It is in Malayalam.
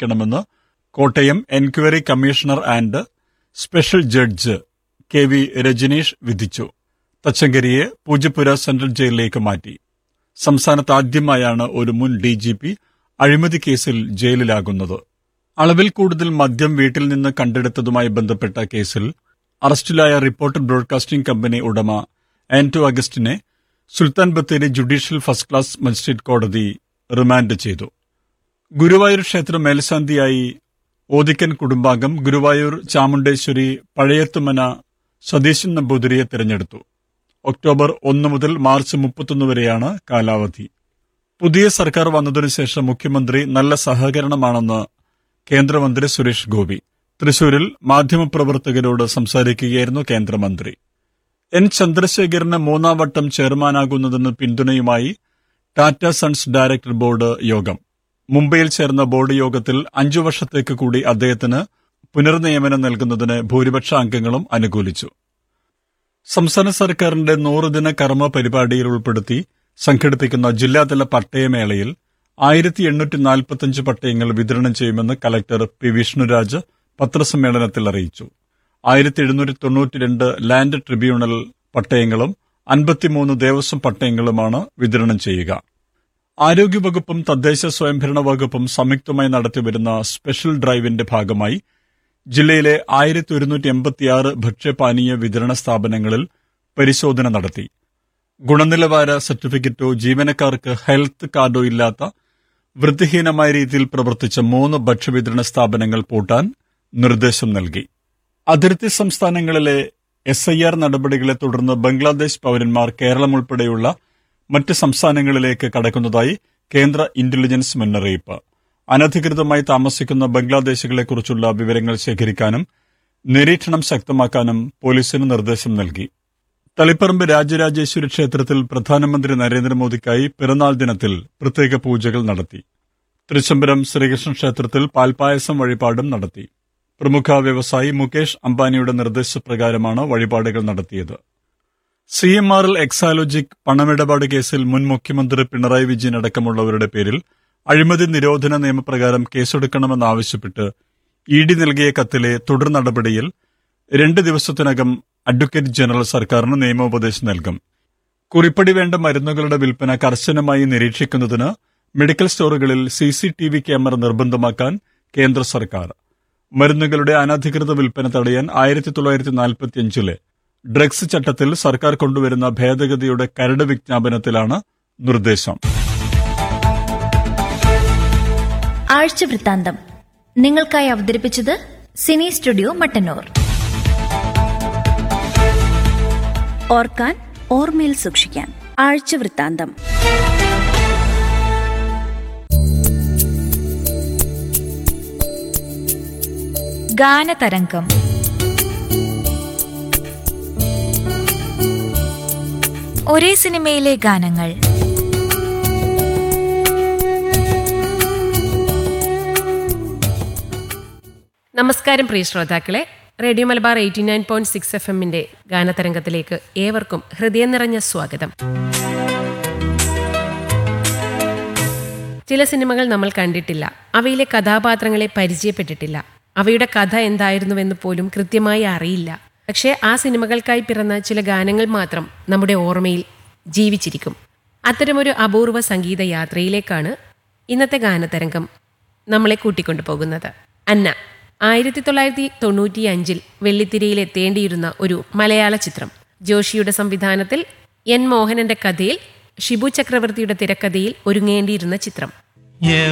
അന്വേഷിക്കണമെന്ന് Kottayam enquiry commissioner and special judge K V Rajaneesh വിധിച്ചു തച്ചങ്കരിയെ പൂജപ്പുര സെൻട്രൽ ജയിലിലേക്ക് മാറ്റി സംസ്ഥാനത്ത് ആദ്യമായാണ് ഒരു മുൻ ഡി ജി പി അഴിമതി കേസിൽ ജയിലിലാകുന്നത് അളവിൽ കൂടുതൽ മദ്യം വീട്ടിൽ നിന്ന് കണ്ടെടുത്തതുമായി ബന്ധപ്പെട്ട കേസിൽ അറസ്റ്റിലായ റിപ്പോർട്ടർ ബ്രോഡ്കാസ്റ്റിംഗ് കമ്പനി ഉടമ ആന്റോ അഗസ്റ്റിനെ Sultan Bathery judicial first class magistrate കോടതി റിമാൻഡ് ചെയ്തു ഗുരുവായൂർ ക്ഷേത്ര മേൽശാന്തിയായി ഓദിക്കൻ കുടുംബാംഗം ഗുരുവായൂർ ചാമുണ്ടേശ്വരി പഴയത്തുമന സതീശൻ നമ്പൂതിരിയെ തിരഞ്ഞെടുത്തു ഒക്ടോബർ ഒന്ന് മുതൽ മാർച്ച് മുപ്പത്തൊന്ന് വരെയാണ് കാലാവധി പുതിയ സർക്കാർ വന്നതിനു ശേഷം മുഖ്യമന്ത്രി നല്ല സഹകരണമാണെന്ന് കേന്ദ്രമന്ത്രി സുരേഷ് ഗോപി തൃശൂരിൽ മാധ്യമപ്രവർത്തകരോട് സംസാരിക്കുകയായിരുന്നു കേന്ദ്രമന്ത്രി എൻ ചന്ദ്രശേഖരന് മൂന്നാം വട്ടം ചെയർമാനാകുന്നതിന് പിന്തുണയുമായി ടാറ്റ സൺസ് ഡയറക്ടർ ബോർഡ് യോഗം മുംബൈയിൽ ചേർന്ന ബോർഡ് യോഗത്തിൽ അഞ്ചു വർഷത്തേക്ക് കൂടി അദ്ദേഹത്തിന് പുനർനിയമനം നൽകുന്നതിന് ഭൂരിപക്ഷ അംഗങ്ങളും അനുകൂലിച്ചു സംസ്ഥാന സർക്കാരിന്റെ നൂറുദിന കർമ്മ പരിപാടിയിൽ ഉൾപ്പെടുത്തി സംഘടിപ്പിക്കുന്ന ജില്ലാതല പട്ടയമേളയിൽ ആയിരത്തി എണ്ണൂറ്റി നാൽപ്പത്തിയഞ്ച് പട്ടയങ്ങൾ വിതരണം ചെയ്യുമെന്ന് കലക്ടർ പി വിഷ്ണുരാജ് പത്രസമ്മേളനത്തിൽ അറിയിച്ചു ആയിരത്തി എഴുന്നൂറ്റി തൊണ്ണൂറ്റിരണ്ട് ലാൻഡ് ട്രിബ്യൂണൽ പട്ടയങ്ങളും അൻപത്തിമൂന്ന് ദേവസ്വം പട്ടയങ്ങളുമാണ് വിതരണം ചെയ്യുക ആരോഗ്യവകുപ്പും തദ്ദേശ സ്വയംഭരണ വകുപ്പും സംയുക്തമായി നടത്തിവരുന്ന സ്പെഷ്യൽ ഡ്രൈവിന്റെ ഭാഗമായി ജില്ലയിലെ ആയിരത്തി ഒരുന്നൂറ്റി എൺപത്തിയാറ് ഭക്ഷ്യപാനീയ വിതരണ സ്ഥാപനങ്ങളിൽ പരിശോധന നടത്തി ഗുണനിലവാര സർട്ടിഫിക്കറ്റോ ജീവനക്കാർക്ക് ഹെൽത്ത് കാർഡോ ഇല്ലാത്ത വൃത്തിഹീനമായ രീതിയിൽ പ്രവർത്തിച്ച മൂന്ന് ഭക്ഷ്യവിതരണ സ്ഥാപനങ്ങൾ പൂട്ടാൻ നിർദ്ദേശം നൽകി അതിർത്തി സംസ്ഥാനങ്ങളിലെ എസ് ഐ ആർ നടപടികളെ തുടർന്ന് ബംഗ്ലാദേശ് പൌരന്മാർ കേരളം ഉൾപ്പെടെയുള്ള മറ്റ് സംസ്ഥാനങ്ങളിലേക്ക് കടക്കുന്നതായി കേന്ദ്ര ഇന്റലിജൻസ് മുന്നറിയിപ്പ് അനധികൃതമായി താമസിക്കുന്ന ബംഗ്ലാദേശികളെക്കുറിച്ചുള്ള വിവരങ്ങൾ ശേഖരിക്കാനും നിരീക്ഷണം ശക്തമാക്കാനും പോലീസിന് നിർദ്ദേശം നൽകി തളിപ്പറമ്പ് രാജരാജേശ്വരി ക്ഷേത്രത്തിൽ പ്രധാനമന്ത്രി നരേന്ദ്രമോദിക്കായി പിറന്നാൾ ദിനത്തിൽ പ്രത്യേക പൂജകൾ നടത്തി തൃശംബരം ശ്രീകൃഷ്ണ ക്ഷേത്രത്തിൽ പാൽപായസം വഴിപാടും നടത്തി പ്രമുഖ വ്യവസായി മുകേഷ് അംബാനിയുടെ നിർദ്ദേശപ്രകാരമാണ് വഴിപാടുകൾ നടത്തിയത് C M R L Exalogic പണമിടപാട് കേസിൽ മുൻ മുഖ്യമന്ത്രി പിണറായി വിജയൻ അടക്കമുള്ളവരുടെ പേരിൽ അഴിമതി നിരോധന നിയമപ്രകാരം കേസെടുക്കണമെന്നാവശ്യപ്പെട്ട് ഇ ഡി നൽകിയ കത്തിലെ തുടർ നടപടിയിൽ രണ്ട് ദിവസത്തിനകം അഡ്വക്കേറ്റ് ജനറൽ സർക്കാരിന് നിയമോപദേശം നൽകും കുറിപ്പടി വേണ്ട മരുന്നുകളുടെ വിൽപ്പന കർശനമായി നിരീക്ഷിക്കുന്നതിന് മെഡിക്കൽ സ്റ്റോറുകളിൽ C C T V camera നിർബന്ധമാക്കാൻ കേന്ദ്ര സർക്കാർ മരുന്നുകളുടെ അനധികൃത വിൽപ്പന തടയാൻ ആയിരത്തി തൊള്ളായിരത്തി നാൽപ്പത്തിയഞ്ചിലെ ഡ്രഗ്സ് ചട്ടത്തിൽ സർക്കാർ കൊണ്ടുവരുന്ന ഭേദഗതിയുടെ കരട് വിജ്ഞാപനത്തിലാണ് നിർദ്ദേശം ആഴ്ച വൃത്താന്തം നിങ്ങൾക്കായി അവതരിപ്പിച്ചത് സിനി സ്റ്റുഡിയോ മട്ടന്നൂർ ഓർക്കാൻ ഓർമ്മയിൽ സൂക്ഷിക്കാൻ ആഴ്ച വൃത്താന്തം ഗാനതരംഗം ഒരേ സിനിമയിലെ ഗാനങ്ങൾ നമസ്കാരം പ്രിയ ശ്രോതാക്കളെ radio Malabar eighty nine point six F എമ്മിന്റെ ഗാനതരംഗത്തിലേക്ക് ഏവർക്കും ഹൃദയം നിറഞ്ഞ സ്വാഗതം ചില സിനിമകൾ നമ്മൾ കണ്ടിട്ടില്ല അവയിലെ കഥാപാത്രങ്ങളെ പരിചയപ്പെട്ടിട്ടില്ല അവയുടെ കഥ എന്തായിരുന്നുവെന്ന് പോലും കൃത്യമായി അറിയില്ല പക്ഷേ ആ സിനിമകൾക്കായി പിറന്ന ചില ഗാനങ്ങൾ മാത്രം നമ്മുടെ ഓർമ്മയിൽ ജീവിച്ചിരിക്കും അത്തരമൊരു അപൂർവ സംഗീത യാത്രയിലേക്കാണ് ഇന്നത്തെ ഗാനതരംഗം നമ്മളെ കൂട്ടിക്കൊണ്ടു പോകുന്നത് അന്ന ആയിരത്തി തൊള്ളായിരത്തി തൊണ്ണൂറ്റി അഞ്ചിൽ വെള്ളിത്തിരയിൽ എത്തേണ്ടിയിരുന്ന ഒരു മലയാള ചിത്രം ജോഷിയുടെ സംവിധാനത്തിൽ എൻ മോഹനന്റെ കഥയിൽ ഷിബു ചക്രവർത്തിയുടെ തിരക്കഥയിൽ ഒരുങ്ങേണ്ടിയിരുന്ന ചിത്രം